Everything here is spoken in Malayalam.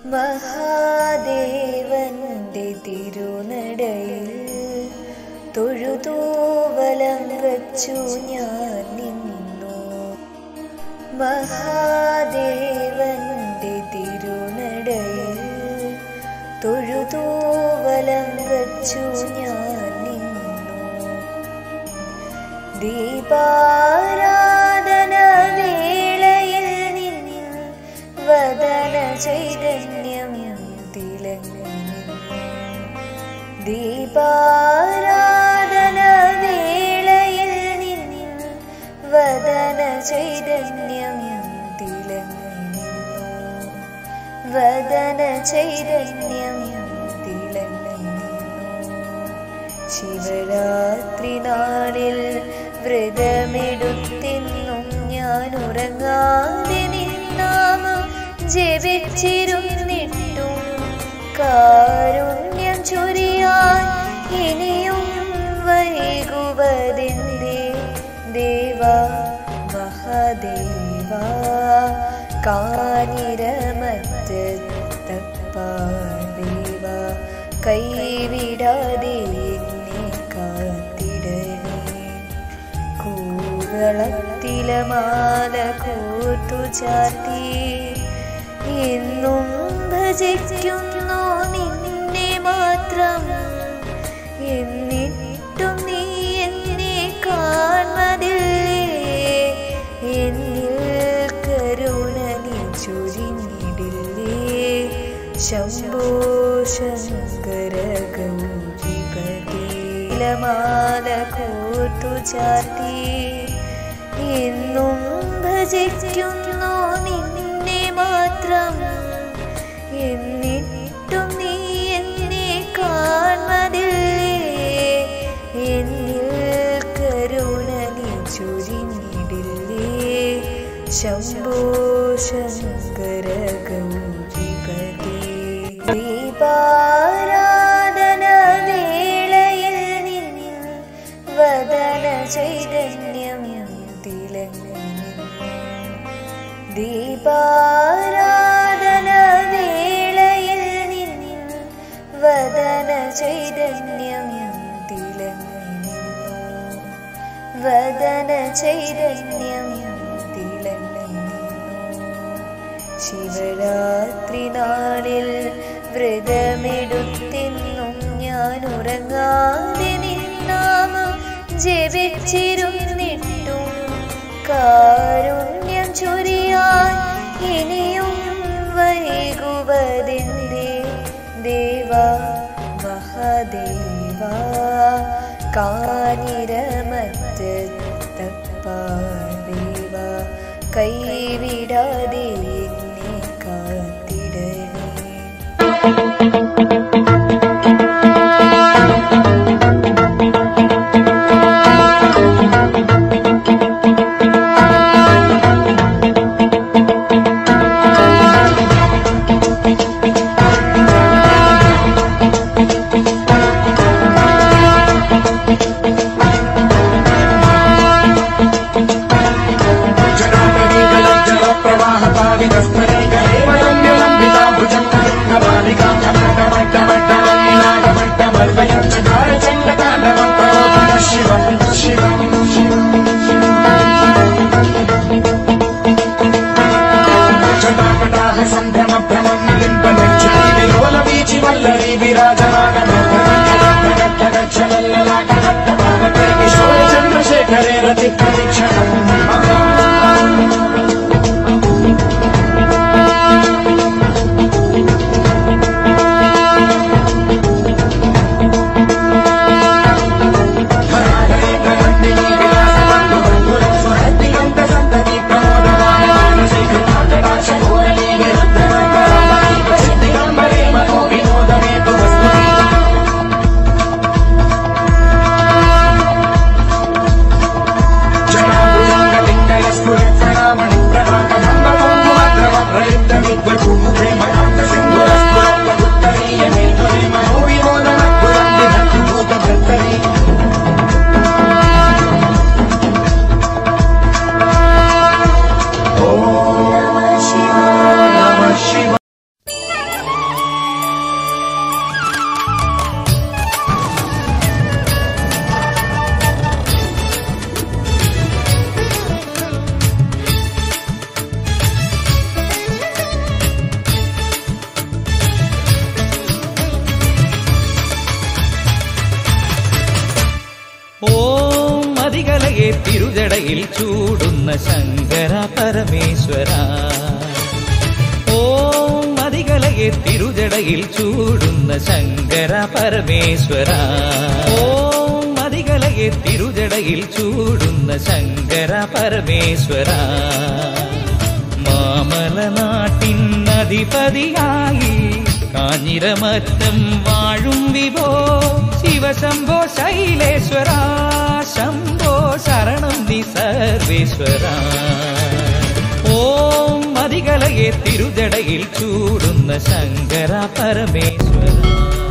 മഹാദേവന്റെ തിരുനടയിൽ തൊഴുതൂവലം വച്ചു ഞാൻ നിന്നു മഹാദേവന്റെ തിരുനടയിൽ തൊഴുതൂവലം വച്ചു ഞാൻ നിന്നു ദീപാരാധന വേളയിൽ നിന്നിൽ വദന ചൈതന്യം തിളങ്ങി ദീപാരാധന വേളയിൽ നിന്നിൽ വദന ചൈതന്യം തിളങ്ങി വദന ചൈതന്യം തിളങ്ങി ശിവരാത്രി നാളിൽ വ്രതമെടുത്തെന്നും ഞാൻ ഉറങ്ങാതെ നിന്നാമം ജപിച്ചിരുന്നിട്ടും കാരുണ്യം ചൊരിയാൻ ഇനിയും വൈകുവതെന്തേ ദേവ മഹാദേവ കാനിരമറ്റ് തപ്പാദേവ കൈവിടാതെ എന്നെ കാത്തിടണേ കൂവളത്തിലെ മാല കോർത്തു ചാർത്തി എന്നും ഭജിക്കുന്നു നിന്നെ മാത്രം എന്നിട്ടും നീ എന്നെ കാണതില്ലേ എന്നിൽ കരുണ നീ ചൊരിഞ്ഞിടില്ലേ ശംഭോ ശങ്കര ഗൗരിപതിലമാല കോർത്തു ചാർത്തി എന്നും ഭജിക്കുന്നു നിന്നെ മാത്രം എന്നിട്ടും നീ എന്നെ കാണതില്ലേ എന്നിൽ കരുണ നീ ചൊരിഞ്ഞിടില്ലേ ശംഭോ ശങ്കര ഗൗരിപതി ദീപാരാധന വേളയിൽ നിന്നിൽ വദന ചൈതന്യം തിളങ്ങി ദീപാരാധന വേളയിൽ നിന്നിൽ വദന ചൈതന്യം തിളങ്ങി വദന ചൈതന്യം തിളങ്ങി ശിവരാത്രി നാളിൽ വ്രതമെടുത്തെന്നും ഞാൻ ഉറങ്ങാതെ നിന്നാമം ജപിച്ചിരുന്നിട്ടും കാരുണ്യം ചൊരിയാൻ ഇനിയും വൈകുവതെന്തേ ദേവ മഹാദേവ കാനിരമറ്റ് തപ്പാദേവ കൈവിടാതെ എന്നെ കാത്തിടണേ చంద్రశేఖరే రతి పరీక్షణం జయ തിരുജടയിൽ ചൂടുന്ന ശങ്കര പരമേശ്വര ഓം മതികലയെ തിരുജടയിൽ ചൂടുന്ന ശങ്കര പരമേശ്വര ഓം മതികലയെ തിരുജടയിൽ ചൂടുന്ന ശങ്കര പരമേശ്വര മാമലനാട്ടിൻ അധിപതിയായി കാഞ്ഞിരമറ്റം വാഴും വിഭോ ശിവശംഭോ ശൈലേശ്വര ശംഭോ ശരണം നി സർവേശ്വര ഓം മതികലയെ തിരുജടയിൽ ചൂടുന്ന ശങ്കര പരമേശ്വര